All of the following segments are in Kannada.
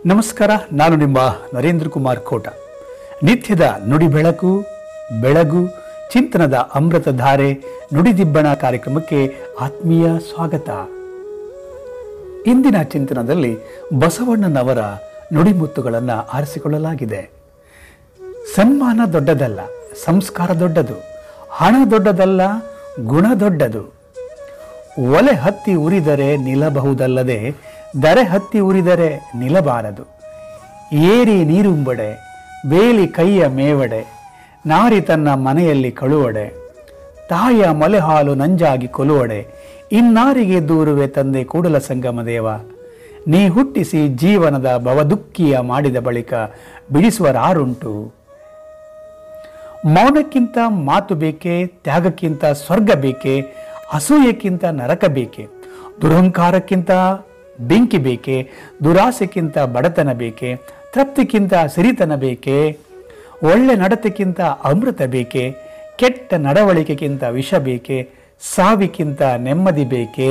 ನಮಸ್ಕಾರ ನಾನು ನಿಮ್ಮ ನರೇಂದ್ರ ಕುಮಾರ್ ಕೋಟ ನಿತ್ಯದ ನುಡಿ ಬೆಳಕು ಬೆಳಗು ಚಿಂತನದ ಅಮೃತ ಧಾರೆ ನುಡಿದಿಬ್ಬಣ ಕಾರ್ಯಕ್ರಮಕ್ಕೆ ಆತ್ಮೀಯ ಸ್ವಾಗತ ಇಂದಿನ ಚಿಂತನದಲ್ಲಿ ಬಸವಣ್ಣನವರ ನುಡಿಮುತ್ತುಗಳನ್ನು ಆರಿಸಿಕೊಳ್ಳಲಾಗಿದೆ ಸನ್ಮಾನ ದೊಡ್ಡದಲ್ಲ ಸಂಸ್ಕಾರ ದೊಡ್ಡದು ಹಣ ದೊಡ್ಡದಲ್ಲ ಗುಣ ದೊಡ್ಡದು ಒಲೆ ಹತ್ತಿ ಉರಿದರೆ ನಿಲ್ಲಬಹುದಲ್ಲದೆ ದರೆ ಹತ್ತಿ ಉರಿದರೆ ನಿಲ್ಲಬಾರದು ಏರಿ ನೀರುಂಬಡೆ ಬೇಲಿ ಕೈಯ ಮೇವಡೆ ನಾರಿ ತನ್ನ ಮನೆಯಲ್ಲಿ ಕಳುವಡೆ ತಾಯಿಯ ಮೊಲೆ ಹಾಲು ನಂಜಾಗಿ ಕೊಲುವಡೆ ಇನ್ನಾರಿಗೆ ದೂರುವೆ ತಂದೆ ಕೂಡಲ ಸಂಗಮ ದೇವ ನೀ ಹುಟ್ಟಿಸಿ ಜೀವನದ ಭವದುಃಖಿಯ ಮಾಡಿದ ಬಳಿಕ ಬಿಡಿಸುವರಾರುಂಟು ಮೌನಕ್ಕಿಂತ ಮಾತು ಬೇಕೆ ತ್ಯಾಗಕ್ಕಿಂತ ಸ್ವರ್ಗ ಬೇಕೆ ಅಸೂಯಕ್ಕಿಂತ ನರಕ ಬೇಕೆ ದುರಹಂಕಾರಕ್ಕಿಂತ ಬೆಂಕಿ ಬೇಕೆ ದುರಾಸೆಕ್ಕಿಂತ ಬಡತನ ಬೇಕೆ ತೃಪ್ತಿಕ್ಕಿಂತ ಸಿರಿತನ ಬೇಕೆ ಒಳ್ಳೆ ನಡತೆಕ್ಕಿಂತ ಅಮೃತ ಬೇಕೆ ಕೆಟ್ಟ ನಡವಳಿಕೆಗಿಂತ ವಿಷ ಬೇಕೆ ಸಾವಿಕ್ಕಿಂತ ನೆಮ್ಮದಿ ಬೇಕೆ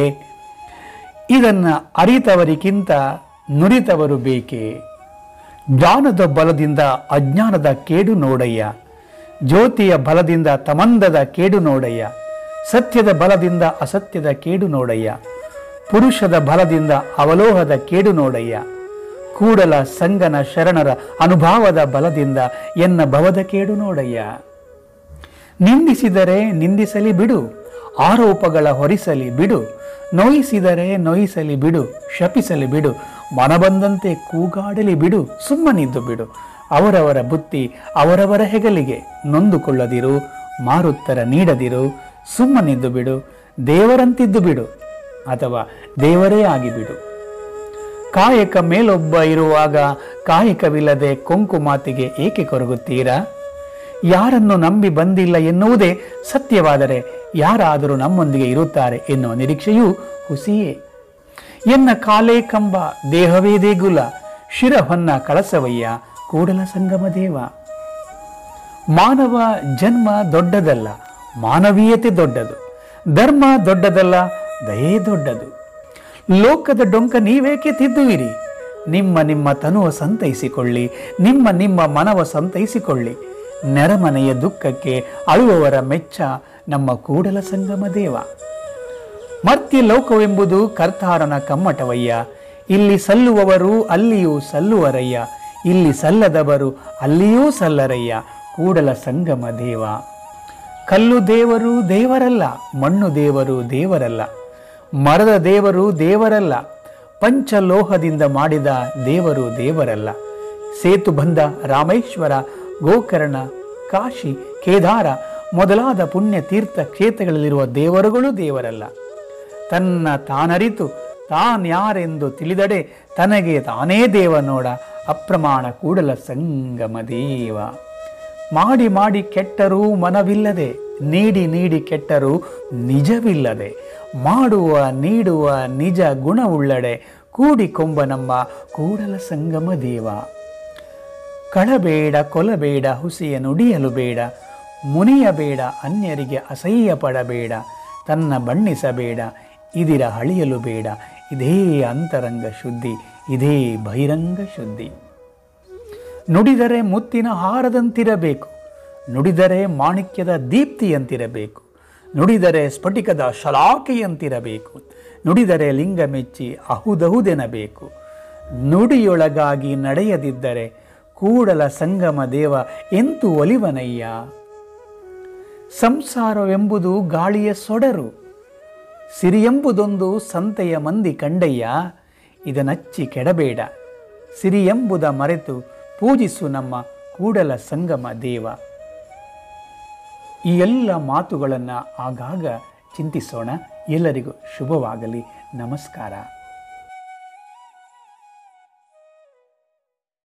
ಇದನ್ನ ಅರಿತವರಿಗಿಂತ ನುರಿತವರು ಬೇಕೆ ಜ್ಞಾನದ ಬಲದಿಂದ ಅಜ್ಞಾನದ ಕೇಡು ನೋಡಯ್ಯ ಜ್ಯೋತಿಯ ಬಲದಿಂದ ತಮಂದದ ಕೇಡು ನೋಡಯ್ಯ ಸತ್ಯದ ಬಲದಿಂದ ಅಸತ್ಯದ ಕೇಡು ನೋಡಯ್ಯ ಪುರುಷದ ಬಲದಿಂದ ಅವಲೋಹದ ಕೇಡು ನೋಡಯ್ಯ ಕೂಡಲ ಸಂಗನ ಶರಣರ ಅನುಭಾವದ ಬಲದಿಂದ ಎನ್ನ ಭವದ ಕೇಡು ನೋಡಯ್ಯ ನಿಂದಿಸಿದರೆ ನಿಂದಿಸಲಿ ಬಿಡು ಆರೋಪಗಳ ಹೊರಿಸಲಿ ಬಿಡು ನೋಯಿಸಿದರೆ ನೋಯಿಸಲಿ ಬಿಡು ಶಪಿಸಲಿ ಬಿಡು ಮನಬಂದಂತೆ ಕೂಗಾಡಲಿ ಬಿಡು ಸುಮ್ಮನಿದ್ದು ಬಿಡು ಅವರವರ ಬುತ್ತಿ ಅವರವರ ಹೆಗಲಿಗೆ ನೊಂದುಕೊಳ್ಳದಿರು ಮಾರುತ್ತರ ನೀಡದಿರು ಸುಮ್ಮನಿದ್ದು ಬಿಡು ದೇವರಂತಿದ್ದು ಬಿಡು ಅಥವಾ ದೇವರೇ ಆಗಿಬಿಡು ಕಾಯಕ ಮೇಲೊಬ್ಬ ಇರುವಾಗ ಕಾಯಕವಿಲ್ಲದೆ ಕೊಂಕು ಮಾತಿಗೆ ಏಕೆ ಕೊರಗುತ್ತೀರಾ ಯಾರನ್ನು ನಂಬಿ ಬಂದಿಲ್ಲ ಎನ್ನುವುದೇ ಸತ್ಯವಾದರೆ ಯಾರಾದರೂ ನಮ್ಮೊಂದಿಗೆ ಇರುತ್ತಾರೆ ಎನ್ನುವ ನಿರೀಕ್ಷೆಯೂ ಹುಸಿಯೇ ಎನ್ನ ಕಾಲೇ ಕಂಬ ದೇಹವೇ ದೇಗುಲ ಶಿರಹೊನ್ನ ಕಳಸವಯ್ಯ ಕೂಡಲ ಸಂಗಮ ದೇವ ಮಾನವ ಜನ್ಮ ದೊಡ್ಡದಲ್ಲ ಮಾನವೀಯತೆ ದೊಡ್ಡದು ಧರ್ಮ ದೊಡ್ಡದಲ್ಲ ದಯೇ ದೊಡ್ಡದು ಲೋಕದ ಡೊಂಕ ನೀವೇಕೆ ತಿದ್ದುವಿರಿ ನಿಮ್ಮ ನಿಮ್ಮ ತನುವ ಸಂತೈಸಿಕೊಳ್ಳಿ ನಿಮ್ಮ ನಿಮ್ಮ ಮನವ ಸಂತೈಸಿಕೊಳ್ಳಿ ನೆರಮನೆಯ ದುಃಖಕ್ಕೆ ಅಳುವವರ ಮೆಚ್ಚ ನಮ್ಮ ಕೂಡಲ ಸಂಗಮ ದೇವ ಮರ್ತ್ಯ ಲೋಕವೆಂಬುದು ಕರ್ತಾರನ ಕಮ್ಮಟವಯ್ಯ ಇಲ್ಲಿ ಸಲ್ಲುವವರು ಅಲ್ಲಿಯೂ ಸಲ್ಲುವರಯ್ಯ ಇಲ್ಲಿ ಸಲ್ಲದವರು ಅಲ್ಲಿಯೂ ಸಲ್ಲರಯ್ಯ ಕೂಡಲ ಸಂಗಮ ದೇವ ಕಲ್ಲು ದೇವರು ದೇವರಲ್ಲ ಮಣ್ಣು ದೇವರು ದೇವರಲ್ಲ ಮರದ ದೇವರು ದೇವರಲ್ಲ ಪಂಚಲೋಹದಿಂದ ಮಾಡಿದ ದೇವರು ದೇವರಲ್ಲ ಸೇತುಬಂಧ ರಾಮೇಶ್ವರ ಗೋಕರ್ಣ ಕಾಶಿ ಕೇದಾರ ಮೊದಲಾದ ಪುಣ್ಯ ತೀರ್ಥ ಕ್ಷೇತ್ರಗಳಲ್ಲಿರುವ ದೇವರುಗಳು ದೇವರಲ್ಲ ತನ್ನ ತಾನರಿತು ತಾನ್ಯಾರೆಂದು ತಿಳಿದಡೆ ತನಗೆ ತಾನೇ ದೇವ ನೋಡ ಅಪ್ರಮಾಣ ಕೂಡಲ ಸಂಗಮ ದೇವ ಮಾಡಿ ಮಾಡಿ ಕೆಟ್ಟರೂ ಮನವಿಲ್ಲದೆ ನೀಡಿ ನೀಡಿ ಕೆಟ್ಟರೂ ನಿಜವಿಲ್ಲದೆ ಮಾಡುವ ನೀಡುವ ನಿಜ ಗುಣವುಳ್ಳಡೆ ಕೂಡಿಕೊಂಬ ನಮ್ಮ ಕೂಡಲ ಸಂಗಮ ದೇವ ಕಳಬೇಡ ಕೊಲಬೇಡ ಹುಸಿಯ ನುಡಿಯಲು ಬೇಡ ಮುನಿಯಬೇಡ ಅನ್ಯರಿಗೆ ಅಸಹ್ಯ ಪಡಬೇಡ ತನ್ನ ಬಣ್ಣಿಸಬೇಡ ಇದಿರ ಹಳಿಯಲು ಬೇಡ ಇದೇ ಅಂತರಂಗ ಶುದ್ಧಿ ಇದೇ ಬಹಿರಂಗ ಶುದ್ಧಿ ನುಡಿದರೆ ಮುತ್ತಿನ ಹಾರದಂತಿರಬೇಕು ನುಡಿದರೆ ಮಾಣಿಕ್ಯದ ದೀಪ್ತಿಯಂತಿರಬೇಕು ನುಡಿದರೆ ಸ್ಫಟಿಕದ ಶಲಾಕೆಯಂತಿರಬೇಕು ನುಡಿದರೆ ಲಿಂಗ ಮೆಚ್ಚಿ ಅಹುದಹುದೆನಬೇಕು ನುಡಿಯೊಳಗಾಗಿ ನಡೆಯದಿದ್ದರೆ ಕೂಡಲ ಸಂಗಮ ದೇವ ಎಂತು ಒಲಿವನಯ್ಯ ಸಂಸಾರವೆಂಬುದು ಗಾಳಿಯ ಸೊಡರು ಸಿರಿಯೆಂಬುದೊಂದು ಸಂತೆಯ ಮಂದಿ ಕಂಡಯ್ಯ ಇದನಚ್ಚಿ ಕೆಡಬೇಡ ಸಿರಿಯೆಂಬುದ ಮರೆತು ಪೂಜಿಸು ನಮ್ಮ ಕೂಡಲ ಸಂಗಮ ದೇವ ಈ ಎಲ್ಲ ಮಾತುಗಳನ್ನು ಆಗಾಗ ಚಿಂತಿಸೋಣ ಎಲ್ಲರಿಗೂ ಶುಭವಾಗಲಿ ನಮಸ್ಕಾರ